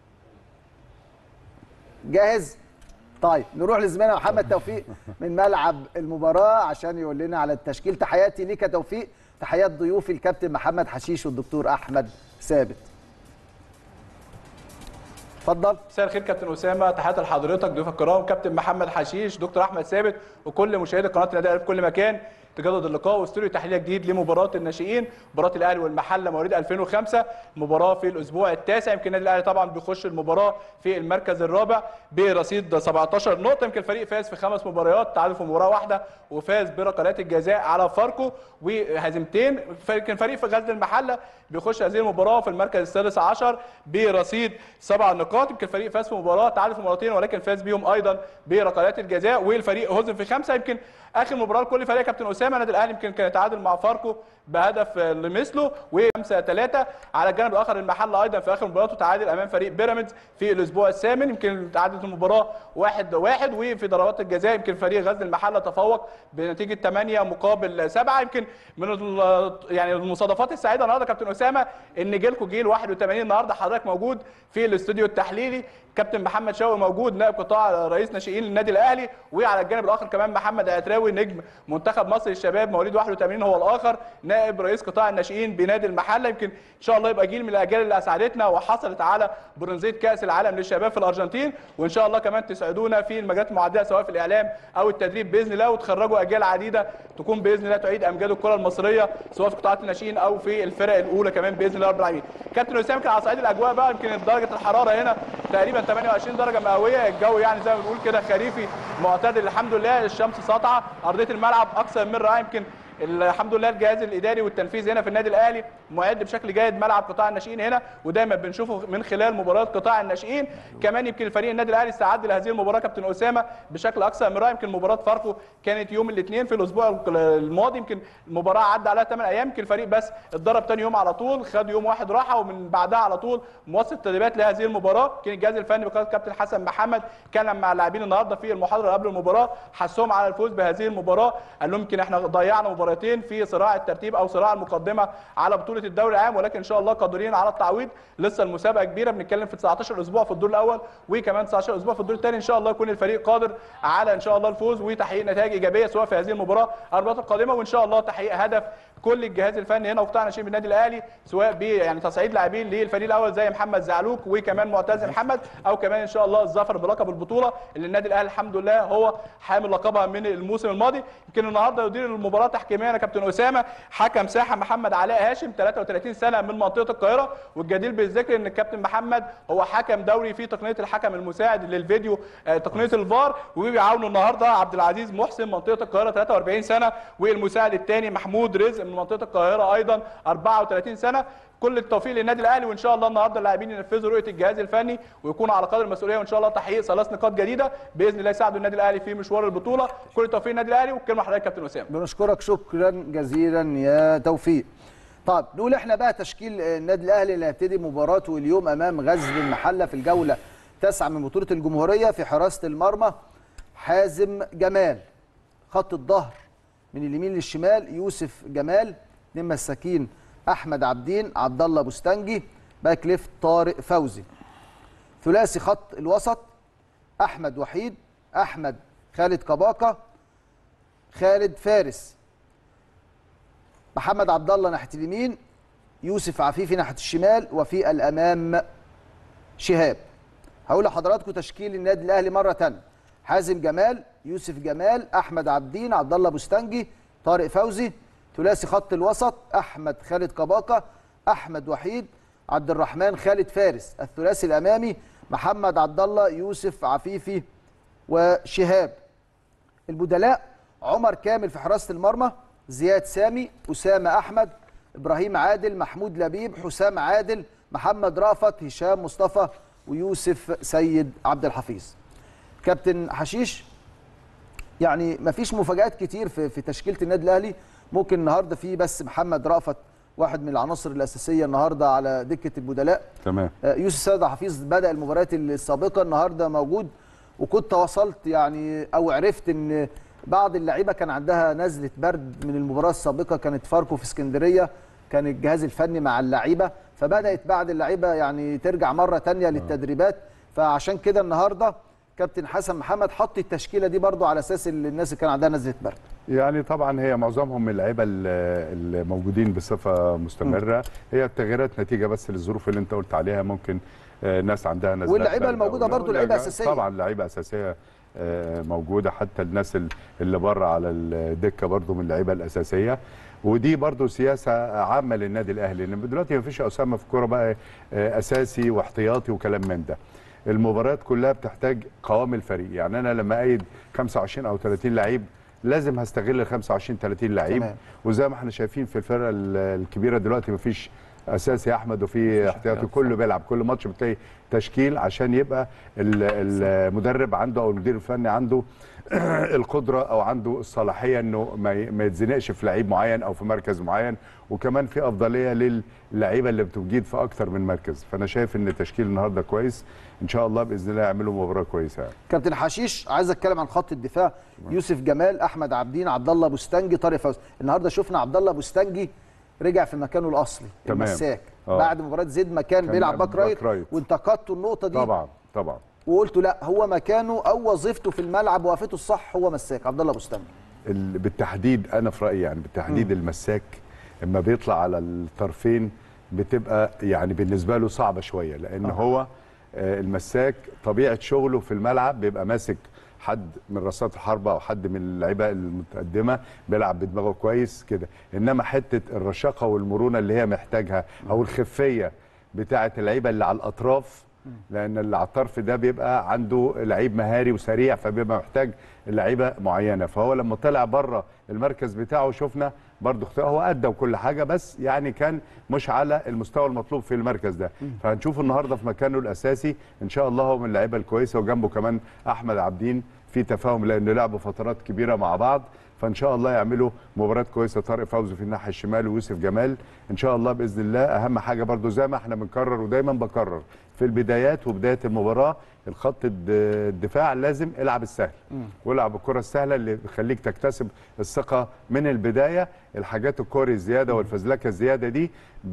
جاهز طيب نروح لزميلنا محمد توفيق من ملعب المباراه عشان يقول لنا على التشكيل تحياتي ليك يا توفيق تحيات ضيوفي الكابتن محمد حشيش والدكتور احمد ثابت اتفضل مساء الخير كابتن اسامه تحياتي لحضرتك ضيوف الكرام كابتن محمد حشيش دكتور احمد ثابت وكل مشاهدي قناه النادي الاهلي في كل مكان تجدد اللقاء واستوديو تحليل جديد لمباراه الناشئين مباراه الاهلي والمحله مواليد 2005 مباراه في الاسبوع التاسع يمكن النادي الاهلي طبعا بيخش المباراه في المركز الرابع برصيد 17 نقطه يمكن الفريق فاز في خمس مباريات تعادل في مباراه واحده وفاز بركلات الجزاء على فاركو وهزيمتين يمكن فريق في غزل المحله بيخش هذه المباراه في المركز السادس عشر برصيد سبع نقاط يمكن الفريق فاز في مباراه تعادل في مباراتين ولكن فاز بيهم ايضا بركلات الجزاء والفريق هزم في خمسه يمكن اخر مباراه لكل فريق يا كابتن اسامه النادي الاهلي يمكن كان يتعادل مع فاركو بهدف لمثله و5 3 على الجانب الاخر المحله ايضا في اخر مباراته تعادل امام فريق بيراميدز في الاسبوع الثامن يمكن تعادلت المباراه 1 1 وفي ضربات الجزاء يمكن فريق غزل المحله تفوق بنتيجه 8 مقابل 7 يمكن من ال- يعني المصادفات السعيده النهارده كابتن اسامه ان جيلكو جيل 81 النهارده حضرتك موجود في الاستوديو التحليلي كابتن محمد شوقي موجود نائب قطاع رئيس ناشئين للنادي الاهلي وعلى الجانب الاخر كمان محمد عتراوي نجم منتخب مصر للشباب مواليد 81 هو الاخر نائب رئيس قطاع الناشئين بنادي المحله يمكن ان شاء الله يبقى جيل من الاجيال اللي اسعدتنا وحصلت على برونزيه كاس العالم للشباب في الارجنتين وان شاء الله كمان تسعدونا في المجالات المعديه سواء في الاعلام او التدريب باذن الله وتخرجوا اجيال عديده تكون باذن الله تعيد امجاد الكره المصريه سواء في قطاعات الناشئين او في الفرق الاولى كمان باذن الله رب العالمين كابتن اسامه كان على صعيد الاجواء بقى يمكن درجه الحراره هنا تقريبا 28 درجه مئويه الجو يعني زي ما بنقول كده خريفي معتدل الحمد لله الشمس ساطعه ارضيه الملعب اكثر من رائعه يمكن الحمد لله الجهاز الاداري والتنفيذي هنا في النادي الاهلي معد بشكل جيد ملعب قطاع الناشئين هنا ودايما بنشوفه من خلال مباريات قطاع الناشئين كمان يمكن الفريق النادي الاهلي استعد لهذه المباراه كابتن اسامه بشكل اكثر من رائع يمكن مباراه فاركو كانت يوم الاثنين في الاسبوع الماضي يمكن المباراه عدى عليها 8 ايام يمكن الفريق بس اتدرب ثاني يوم على طول خد يوم واحد راحه ومن بعدها على طول مواصل التدريبات لهذه المباراه يمكن الجهاز الفني بقياده كابتن حسن محمد كان مع اللاعبين النهارده في المحاضره قبل المباراه حثهم على الفوز بهذه المباراه قال لهم يمكن احنا ضيعنا مباراتين في صراع الترتيب او صراع المقدمه على بطوله الدوري العام ولكن ان شاء الله قادرين على التعويض لسه المسابقه كبيره بنتكلم في 19 اسبوع في الدور الاول وكمان 19 اسبوع في الدور الثاني ان شاء الله يكون الفريق قادر على ان شاء الله الفوز وتحقيق نتائج ايجابيه سواء في هذه المباراه او المباراه القادمه وان شاء الله تحقيق هدف كل الجهاز الفني هنا وقطاع ناشئين بالنادي الاهلي سواء ب يعني تصعيد لاعبين للفريق الاول زي محمد زعلوك وكمان معتز محمد او كمان ان شاء الله الظفر بلقب البطوله اللي النادي الاهلي الحمد لله هو حامل لقبها من الموسم الماضي يمكن النهارده يدير المباراه تحكيميا يا كابتن اسامه حكم ساحه محمد علاء هاشم 33 سنه من منطقه القاهره والجدير بالذكر ان الكابتن محمد هو حكم دوري في تقنيه الحكم المساعد للفيديو آه، تقنيه الفار وبيعاونوا النهارده عبد العزيز محسن منطقه القاهره 43 سنه والمساعد الثاني محمود رزق من منطقه القاهره ايضا 34 سنه كل التوفيق للنادي الاهلي وان شاء الله النهارده اللاعبين ينفذوا رؤيه الجهاز الفني ويكونوا على قدر المسؤوليه وان شاء الله تحقيق ثلاث نقاط جديده باذن الله يساعدوا النادي الاهلي في مشوار البطوله كل التوفيق للنادي الاهلي والكلمه لحضرتك كابتن اسامه بنشكرك شكرا جزيلا يا توفيق طب نقول احنا بقى تشكيل النادي الاهلي اللي هيبتدي مباراته اليوم امام غزل المحله في الجوله تسعة من بطوله الجمهوريه في حراسه المرمى حازم جمال خط الظهر من اليمين للشمال يوسف جمال اتنين مساكين احمد عبدين عبد الله بوستنجي باك ليفت طارق فوزي ثلاثي خط الوسط احمد وحيد احمد خالد كباكه خالد فارس محمد عبد الله ناحيه اليمين يوسف عفيفي ناحيه الشمال وفي الامام شهاب هقول لحضراتكم تشكيل النادي الاهلي مره ثانيه حازم جمال يوسف جمال احمد عبدين عبد الله بوستنجي طارق فوزي ثلاثي خط الوسط احمد خالد كباكه احمد وحيد عبد الرحمن خالد فارس الثلاثي الامامي محمد عبد الله يوسف عفيفي وشهاب البدلاء عمر كامل في حراسه المرمى زياد سامي اسامه احمد ابراهيم عادل محمود لبيب حسام عادل محمد رافت هشام مصطفى ويوسف سيد عبد الحفيظ كابتن حشيش يعني مفيش مفاجآت كتير في في تشكيله النادي الاهلي ممكن النهارده في بس محمد رأفت واحد من العناصر الاساسيه النهارده على دكه البدلاء تمام آه، يوسف سيد حفيظ بدا المباريات السابقه النهارده موجود وكنت وصلت يعني او عرفت ان بعض اللعيبه كان عندها نزله برد من المباراه السابقه كانت فاركو في اسكندريه كان الجهاز الفني مع اللعيبه فبدات بعض اللعيبه يعني ترجع مره تانية للتدريبات فعشان كده النهارده كابتن حسن محمد حط التشكيله دي برضو على اساس ان الناس اللي كان عندها نزله برد يعني طبعا هي معظمهم من اللعيبه ال- الموجودين بصفه مستمره هي التغييرات نتيجه بس للظروف اللي انت قلت عليها ممكن آه، ناس عندها نزلات واللعيبة برد الموجودة أو- برضو لا، لعيبة لا، أساسية. طبعا لعيبه اساسيه آه، موجوده حتى الناس ال- اللي بره على الدكه برضو من اللعيبه الاساسيه ودي برضو سياسه عامه للنادي الاهلي لان دلوقتي ما فيش اسامه في الكوره بقى آه، اساسي واحتياطي وكلام من ده المباريات كلها بتحتاج قوام الفريق يعني انا لما ايد 25 او 30 لعيب لازم هستغل ال 25 30 لعيب تمام. وزي ما احنا شايفين في الفرقه ال- الكبيره دلوقتي مفيش اساسي يا احمد وفي احتياطي احتياطي، كله بيلعب كل ماتش بتلاقي تشكيل عشان يبقى ال- المدرب عنده او المدير الفني عنده القدره او عنده الصلاحيه انه ما ي- ما يتزنقش في لعيب معين او في مركز معين وكمان في افضليه للعيبه اللي بتجيد في اكتر من مركز فانا شايف ان التشكيل النهارده كويس ان شاء الله باذن الله يعملوا مباراه كويسه يعني. كابتن حشيش عايز اتكلم عن خط الدفاع يوسف جمال احمد عبدين عبد الله بوستنجي طارق فوزي النهارده شفنا عبد الله بوستنجي رجع في مكانه الاصلي تمام. المساك آه. بعد مباراه زد ما كان كان بيلعب باك باك رايت رايت. وانتقدت النقطه دي طبعا طبعا وقلت لا هو مكانه او وظيفته في الملعب وقفته الصح هو مساك عبد الله بوستنجي ال- بالتحديد انا في رايي يعني بالتحديد المساك لما بيطلع على الطرفين بتبقى يعني بالنسبه له صعبه شويه لان آه. هو آه، المساك طبيعه شغله في الملعب بيبقى ماسك حد من رصات الحربه او حد من اللعيبه المتقدمه بيلعب بدماغه كويس كده انما حته الرشاقه والمرونه اللي هي محتاجها او الخفيه بتاعه اللعيبه اللي على الاطراف لان اللي على الطرف ده بيبقى عنده لعيب مهاري وسريع فبيبقى محتاج لعيبه معينه فهو لما طلع بره المركز بتاعه شفنا برضه اختيار هو ادى وكل حاجه بس يعني كان مش على المستوى المطلوب في المركز ده فهنشوفه النهارده في مكانه الاساسي ان شاء الله هو من اللعيبه الكويسه وجنبه كمان احمد عابدين في تفاهم لان لعبوا فترات كبيره مع بعض فان شاء الله يعملوا مباراه كويسه طارق فوزي في الناحيه الشمال ويوسف جمال ان شاء الله باذن الله اهم حاجه برضو زي ما احنا بنكرر ودايما بكرر في البدايات وبدايه المباراه الخط الد- الدفاع لازم العب السهل والعب الكره السهله اللي بتخليك تكتسب الثقه من البدايه الحاجات الكوري الزياده والفزلكه الزياده دي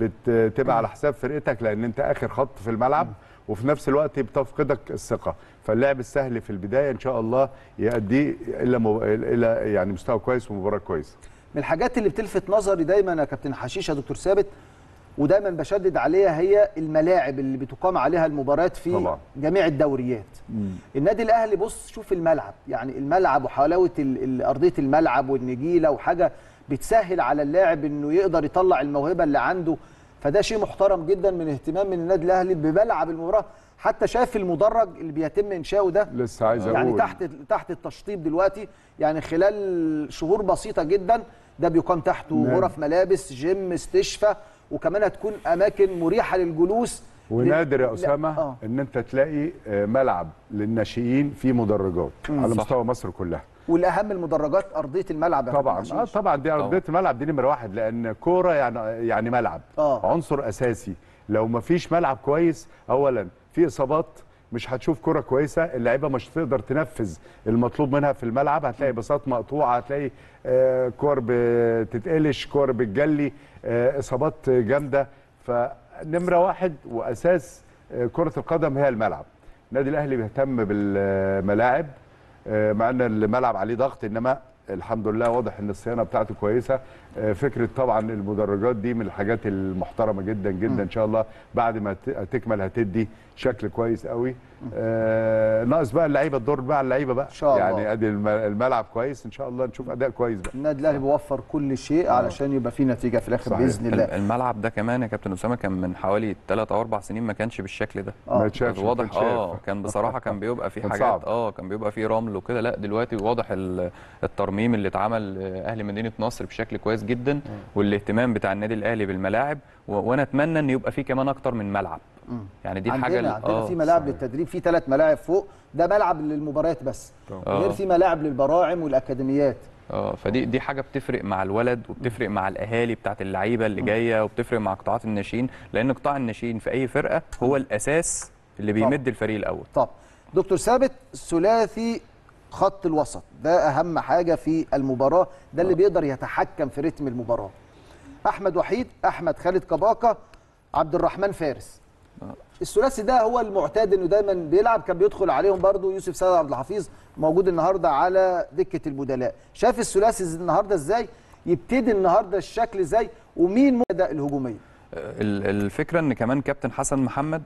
بتبقى على حساب فرقتك لان انت اخر خط في الملعب وفي نفس الوقت بتفقدك الثقه فاللعب السهل في البدايه ان شاء الله يؤدي الى مو... الى يعني مستوى كويس ومباراه كويسه من الحاجات اللي بتلفت نظري دايما يا كابتن حشيش يا دكتور ثابت ودايما بشدد عليها هي الملاعب اللي بتقام عليها المباريات في طبعا. جميع الدوريات النادي الاهلي بص شوف الملعب يعني الملعب وحلاوه ال- ال- ارضيه الملعب والنجيله وحاجه بتسهل على اللاعب انه يقدر يطلع الموهبه اللي عنده فده شيء محترم جدا من اهتمام من النادي الاهلي بملعب المباراه حتى شايف المدرج اللي بيتم انشاؤه ده لسه عايز اقول يعني تحت تحت التشطيب دلوقتي يعني خلال شهور بسيطه جدا ده بيقام تحته نعم. غرف ملابس جيم استشفى وكمان هتكون اماكن مريحه للجلوس ونادر يا ل- اسامه آه. ان انت تلاقي آه، ملعب للناشئين فيه مدرجات على صح. مستوى مصر كلها والاهم المدرجات ارضيه الملعب يا طبعا كابتن اه حشيش. طبعا دي ارضيه الملعب دي نمره واحد لان كوره يعني يعني ملعب آه. عنصر اساسي لو ما فيش ملعب كويس اولا في اصابات مش هتشوف كرة كويسة اللعيبة مش هتقدر تنفذ المطلوب منها في الملعب هتلاقي باصات مقطوعة هتلاقي آه، كور بتتقلش كور بتجلي آه، إصابات جامدة فنمرة واحد وأساس آه، كرة القدم هي الملعب النادي الأهلي بيهتم بالملاعب آه، مع ان الملعب عليه ضغط انما الحمد لله واضح ان الصيانه بتاعته كويسه آه، فكره طبعا المدرجات دي من الحاجات المحترمه جدا جدا ان شاء الله بعد ما ت- تكمل هتدي شكل كويس قوي آه ناقص بقى اللعيبه الدور بقى على اللعيبه بقى إن شاء الله. يعني ادي الم- الملعب كويس ان شاء الله نشوف اداء كويس بقى النادي الاهلي بيوفر كل شيء علشان يبقى في نتيجه في الاخر صحيح. باذن الله الملعب ده كمان يا كابتن اسامه كان من حوالي 3 او 4 سنين ما كانش بالشكل ده آه. ما كان يتشافش واضح ما يتشاف. اه كان بصراحه كان بيبقى في كان حاجات صعب. اه كان بيبقى في رمل وكده لا دلوقتي واضح ال- الترميم اللي اتعمل آه، اهلي مدينه نصر بشكل كويس جدا والاهتمام بتاع النادي الاهلي بالملاعب و- وانا اتمنى ان يبقى في كمان اكتر من ملعب يعني دي الحاجه عندنا اللي- عندنا في ملاعب للتدريب في ثلاث ملاعب فوق ده ملعب للمباريات بس آه. غير في ملاعب للبراعم والاكاديميات اه فدي دي حاجه بتفرق مع الولد وبتفرق مع الاهالي بتاعت اللعيبه اللي جايه وبتفرق مع قطاعات الناشئين لان قطاع الناشئين في اي فرقه هو الاساس اللي طبعا. بيمد الفريق الاول طب دكتور ثابت ثلاثي خط الوسط ده اهم حاجه في المباراه ده اللي بيقدر يتحكم في رتم المباراه احمد وحيد احمد خالد كباكا عبد الرحمن فارس الثلاثي ده هو المعتاد انه دايما بيلعب كان بيدخل عليهم برضو يوسف سيد عبد الحفيظ موجود النهارده على دكه البدلاء شاف الثلاثي النهارده ازاي يبتدي النهارده الشكل ازاي ومين مبدا الهجوميه ال- الفكره ان كمان كابتن حسن محمد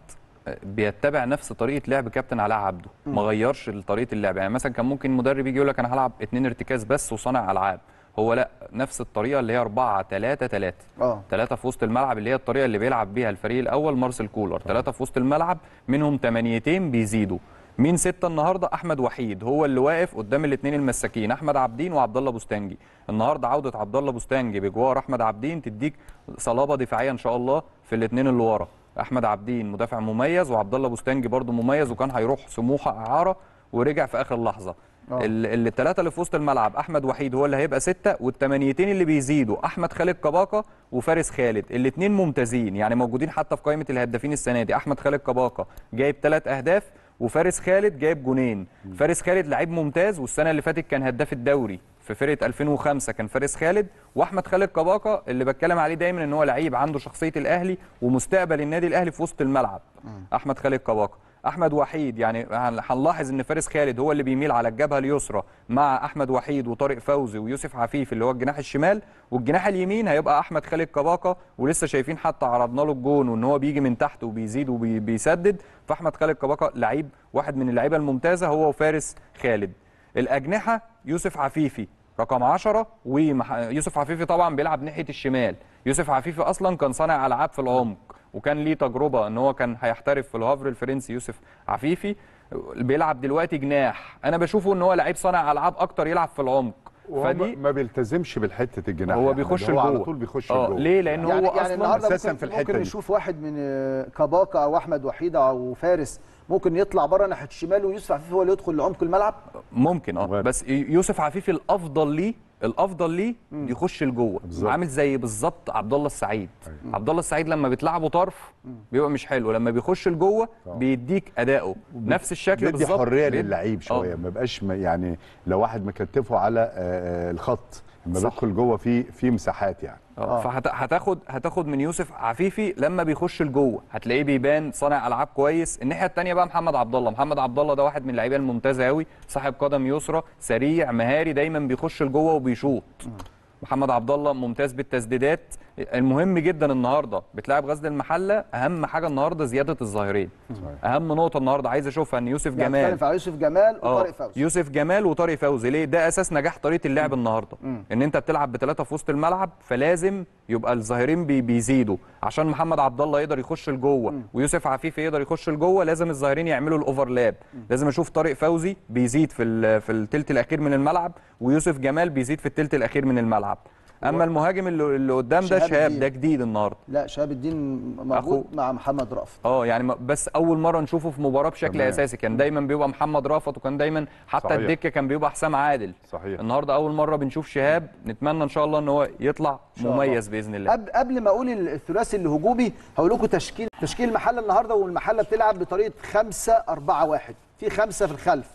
بيتبع نفس طريقه لعب كابتن علاء عبده ما غيرش طريقه اللعب يعني مثلا كان ممكن مدرب يجي يقول لك انا هلعب اتنين ارتكاز بس وصانع العاب هو لا نفس الطريقه اللي هي 4 3 3 اه ثلاثة في وسط الملعب اللي هي الطريقة اللي بيلعب بيها الفريق الأول مارسيل كولر ثلاثة في وسط الملعب منهم تمانيتين بيزيدوا مين ستة النهاردة أحمد وحيد هو اللي واقف قدام الاثنين المساكين أحمد عبدين وعبد الله بوستانجي النهاردة عودة عبد الله بوستانجي بجوار أحمد عبدين تديك صلابة دفاعية إن شاء الله في الاثنين اللي ورا أحمد عبدين مدافع مميز وعبد الله بوستانجي برده مميز وكان هيروح سموحة إعارة ورجع في آخر لحظة آه. ال- الثلاثه اللي في وسط الملعب احمد وحيد هو اللي هيبقى سته والثمانيتين اللي بيزيدوا احمد خالد كباكا وفارس خالد الاثنين ممتازين يعني موجودين حتى في قائمه الهدافين السنه دي احمد خالد كباكا جايب ثلاث اهداف وفارس خالد جايب جونين فارس خالد لعيب ممتاز والسنه اللي فاتت كان هداف الدوري في فرقه 2005 كان فارس خالد واحمد خالد كباكا اللي بتكلم عليه دايما ان هو لعيب عنده شخصيه الاهلي ومستقبل النادي الاهلي في وسط الملعب احمد خالد كباكا احمد وحيد يعني هن- هنلاحظ ان فارس خالد هو اللي بيميل على الجبهه اليسرى مع احمد وحيد وطارق فوزي ويوسف عفيف اللي هو الجناح الشمال والجناح اليمين هيبقى احمد خالد كباكا ولسه شايفين حتى عرضنا له الجون وان هو بيجي من تحت وبيزيد وبيسدد فاحمد خالد كباكا لعيب واحد من اللعيبه الممتازه هو وفارس خالد الاجنحه يوسف عفيفي رقم 10 ويوسف عفيفي طبعا بيلعب ناحيه الشمال يوسف عفيفي اصلا كان صانع العاب في العمق وكان ليه تجربه ان هو كان هيحترف في الهافر الفرنسي يوسف عفيفي بيلعب دلوقتي جناح انا بشوفه ان هو لعيب صانع العاب اكتر يلعب في العمق فدي فدي ما بيلتزمش بالحته الجناح هو يعني بيخش هو على لجوه. طول بيخش اه لجوه ليه لان يعني هو يعني اصلا النهارده أساساً ممكن, في الحتة ممكن دي. نشوف واحد من آه، كباكا او احمد وحيد او فارس ممكن يطلع بره ناحيه الشمال ويوسف عفيف هو اللي يدخل لعمق الملعب ممكن اه وارد. بس يوسف عفيفي الافضل ليه الافضل ليه يخش لجوه بالظبط. عامل زي بالظبط عبد الله السعيد عبد الله السعيد لما بتلعبه طرف بيبقى مش حلو لما بيخش لجوه بيديك اداؤه نفس الشكل بيدي بالظبط حريه بيدي- للعيب شويه آه. ما بقاش م- يعني لو واحد مكتفه على آه، آه، الخط لما صح. بيدخل جوه في في مساحات يعني اه فهتاخد هتاخد من يوسف عفيفي لما بيخش لجوه هتلاقيه بيبان صانع العاب كويس الناحيه الثانيه بقى محمد عبد الله محمد عبد الله ده واحد من اللعيبه الممتازه قوي صاحب قدم يسرى سريع مهاري دايما بيخش لجوه وبيشوط محمد عبد الله ممتاز بالتسديدات المهم جدا النهارده بتلاعب غزل المحله اهم حاجه النهارده زياده الظاهرين اهم نقطه النهارده عايز اشوفها ان يوسف يعني جمال بتتكلم على يوسف جمال اه وطارق فوزي يوسف جمال وطارق فوزي ليه ده اساس نجاح طريقه اللعب النهارده ان انت بتلعب بثلاثه في وسط الملعب فلازم يبقى الظاهرين بي بيزيدوا عشان محمد عبد الله يقدر يخش لجوه ويوسف عفيفي يقدر يخش لجوه لازم الظاهرين يعملوا الاوفرلاب لازم اشوف طارق فوزي بيزيد في ال- في الثلث الاخير من الملعب ويوسف جمال بيزيد في الثلث الاخير من الملعب اما المهاجم اللي, اللي قدام ده شهاب شهاب الدين. ده جديد النهارده لا شهاب الدين موجود أخو- مع محمد رأفت اه يعني ما- بس اول مره نشوفه في مباراه بشكل تمام. اساسي كان دايما بيبقى محمد رافت وكان دايما حتى صحيح. الدكه كان بيبقى حسام عادل صحيح. النهارده اول مره بنشوف شهاب نتمنى ان شاء الله ان هو يطلع شاء الله. مميز باذن الله قبل قبل ما اقول الثلاثي الهجومي هقول لكم تشكيل تشكيل المحله النهارده والمحله بتلعب بطريقه 5 4 1 في خمسه في الخلف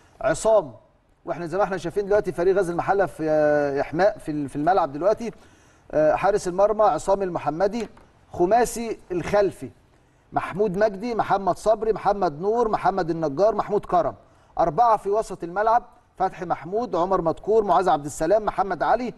عصام واحنا زي ما احنا شايفين دلوقتي فريق غزل المحله في آه، احماء في في الملعب دلوقتي آه، حارس المرمى عصام المحمدي خماسي الخلفي محمود مجدي محمد صبري محمد نور محمد النجار محمود كرم أربعة في وسط الملعب فتحي محمود عمر مدكور معاذ عبد السلام محمد علي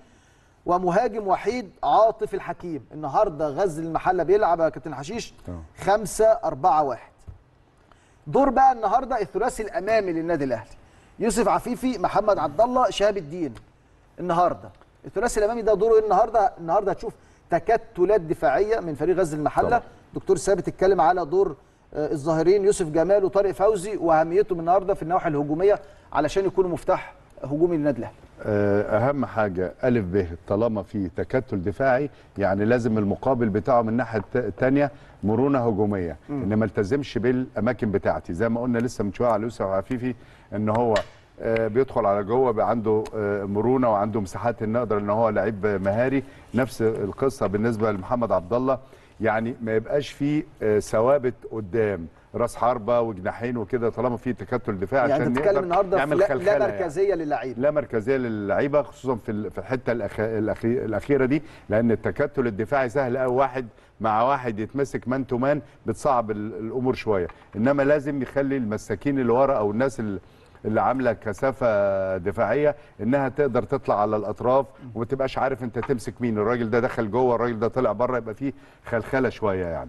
ومهاجم وحيد عاطف الحكيم النهارده غزل المحله بيلعب يا كابتن حشيش خمسة أربعة واحد دور بقى النهارده الثلاثي الامامي للنادي الاهلي يوسف عفيفي محمد عبد الله شهاب الدين النهارده الثلاثي الامامي ده دوره ايه النهارده النهارده هتشوف تكتلات دفاعيه من فريق غزل المحله طبعا. دكتور ثابت اتكلم على دور آه، الظاهرين يوسف جمال وطارق فوزي واهميتهم النهارده في النواحي الهجوميه علشان يكونوا مفتاح هجومي للنادي الاهلي آه، اهم حاجه الف ب طالما في تكتل دفاعي يعني لازم المقابل بتاعه من الناحيه الت- التانية مرونه هجوميه ان ما التزمش بالاماكن بتاعتي زي ما قلنا لسه من شويه على يوسف عفيفي ان هو آه، بيدخل على جوه بقى عنده آه، مرونه وعنده مساحات ان نقدر ان هو لعيب مهاري نفس القصه بالنسبه لمحمد عبد الله يعني ما يبقاش فيه آه، ثوابت قدام راس حربه وجناحين وكده طالما في تكتل دفاعي يعني عشان انت بتتكلم نقدر النهارده في نعمل لا, خلخله لا يعني. مركزيه للعيب لا مركزيه للعيبه خصوصا في ال- في الحته الأخ... الأخي... الاخيره دي لان التكتل الدفاعي سهل قوي واحد مع واحد يتمسك مان تو مان بتصعب ال- الامور شويه انما لازم يخلي المساكين اللي ورا او الناس اللي اللي عامله كثافه دفاعيه انها تقدر تطلع على الاطراف وما تبقاش عارف انت تمسك مين الراجل ده دخل جوه الراجل ده طلع بره يبقى فيه خلخله شويه يعني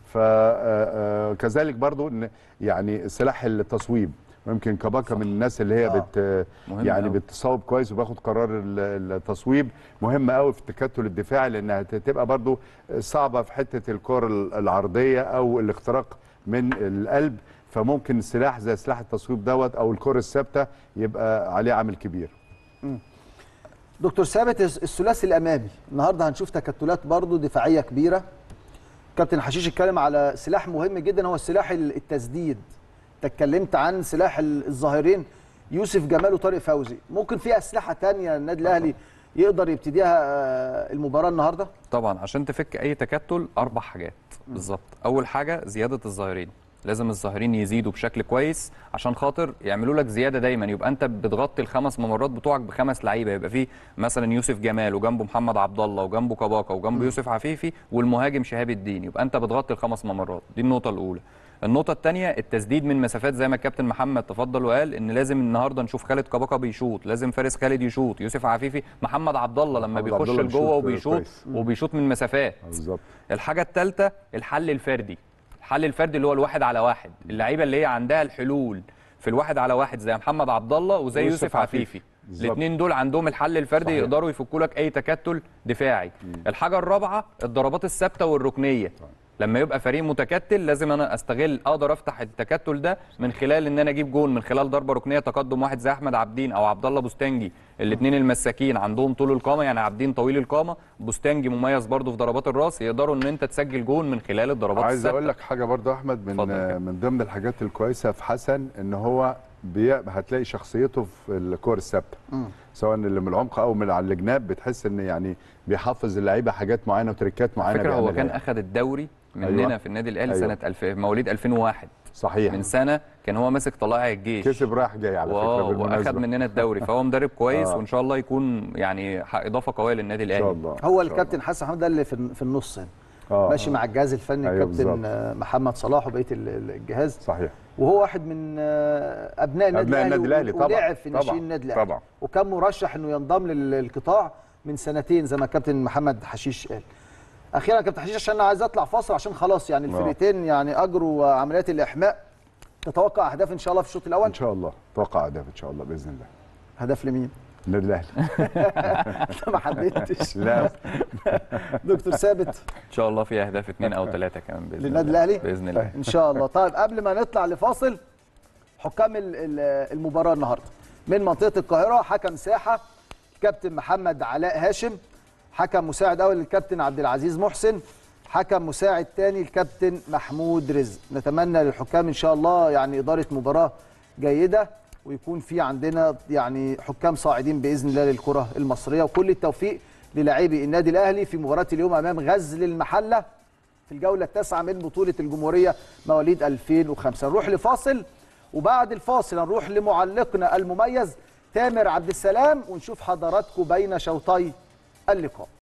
فكذلك برضو ان يعني سلاح التصويب ويمكن كباكا من الناس اللي هي آه. بت مهم يعني أوي. بتصوب كويس وباخد قرار ال- التصويب مهم قوي في التكتل الدفاعي لانها تبقى برضو صعبه في حته الكره العرضيه او الاختراق من القلب فممكن سلاح زي سلاح التصويب دوت او الكره الثابته يبقى عليه عامل كبير دكتور ثابت الس- الثلاثي الامامي النهارده هنشوف تكتلات برضو دفاعيه كبيره كابتن حشيش اتكلم على سلاح مهم جدا هو سلاح ال- التسديد انت اتكلمت عن سلاح ال- الظاهرين يوسف جمال وطارق فوزي ممكن في اسلحه تانية النادي الاهلي يقدر يبتديها آه، المباراه النهارده طبعا عشان تفك اي تكتل اربع حاجات بالظبط اول حاجه زياده الظاهرين لازم الظاهرين يزيدوا بشكل كويس عشان خاطر يعملوا لك زياده دايما يبقى انت بتغطي الخمس ممرات بتوعك بخمس لعيبه يبقى فيه مثلا يوسف جمال وجنبه محمد عبد الله وجنبه كباكا وجنبه يوسف عفيفي والمهاجم شهاب الدين يبقى انت بتغطي الخمس ممرات دي النقطه الاولى النقطة الثانية التسديد من مسافات زي ما الكابتن محمد تفضل وقال ان لازم النهارده نشوف خالد كباكا بيشوط، لازم فارس خالد يشوط، يوسف عفيفي، محمد عبد الله لما محمد عبد بيخش الله لجوه بيشوط وبيشوط كويس. وبيشوط من مسافات بالظبط الحاجة الثالثة الحل الفردي الحل الفردي اللي هو الواحد على واحد اللعيبة اللي هي عندها الحلول في الواحد على واحد زي محمد عبد الله وزي يوسف يوسف عفيفي. عفيفي بالظبط. الاثنين دول عندهم الحل الفردي صحيح. يقدروا يفكوا لك اي تكتل دفاعي الحاجة الرابعة الضربات الثابتة والركنية لما يبقى فريق متكتل لازم انا استغل اقدر افتح التكتل ده من خلال ان انا اجيب جون من خلال ضربه ركنيه تقدم واحد زي احمد عبدين او عبد الله بوستانجي الاثنين المساكين عندهم طول القامه يعني عبدين طويل القامه بوستانجي مميز برضو في ضربات الراس يقدروا ان انت تسجل جون من خلال الضربات عايز الثابته اقول لك حاجه برضه يا احمد من اتفضل يا كابتن. من ضمن الحاجات الكويسه في حسن ان هو بي... هتلاقي شخصيته في الكور الثابته سواء اللي من العمق او من على الجناب بتحس ان يعني بيحفظ اللعيبه حاجات معينه وتريكات معينه فكره هو بيعملها. كان اخذ الدوري مننا أيوة. في النادي الاهلي أيوة. سنه 2000 مواليد 2001 صحيح من سنه كان هو ماسك طلائع الجيش كسب رايح جاي على فكره واو واخد بالمناسبه مننا الدوري فهو مدرب كويس آه. وان شاء الله يكون يعني ح- اضافه قويه للنادي ان الاهلي شاء الله هو إن شاء الكابتن حسن حمد ده اللي في في النص هنا آه. ماشي مع الجهاز الفني أيوة الكابتن بالظبط. آه، محمد صلاح وبقيه ال- ال- الجهاز صحيح وهو واحد من آه، ابناء النادي أبناء الاهلي النادي الأهلي و- طبعاً. ولعب في طبعاً. ناشئين النادي الاهلي طبعاً. وكان مرشح انه ينضم لل- للقطاع من سنتين زي ما الكابتن محمد حشيش قال اخيرا يا كابتن حشيش عشان انا عايز اطلع فاصل عشان خلاص يعني آه. الفرقتين يعني اجروا عمليات الاحماء تتوقع اهداف ان شاء الله في الشوط الاول ان شاء الله توقع اهداف ان شاء الله باذن الله هدف لمين النادي الاهلي أنت ما حددتش لا دكتور ثابت ان شاء الله في اهداف اثنين او ثلاثه كمان باذن للنادي الله الأهلي؟ باذن الله ان شاء الله طيب قبل ما نطلع لفاصل حكام ال- ال- المباراه النهارده من منطقه القاهره حكم ساحه كابتن محمد علاء هاشم حكم مساعد اول الكابتن عبد العزيز محسن حكم مساعد تاني الكابتن محمود رزق نتمنى للحكام ان شاء الله يعني اداره مباراه جيده ويكون في عندنا يعني حكام صاعدين باذن الله للكره المصريه وكل التوفيق للاعبي النادي الاهلي في مباراه اليوم امام غزل المحله في الجولة التاسعة من بطولة الجمهورية مواليد 2005 نروح لفاصل وبعد الفاصل نروح لمعلقنا المميز تامر عبد السلام ونشوف حضراتكم بين شوطي اللقاء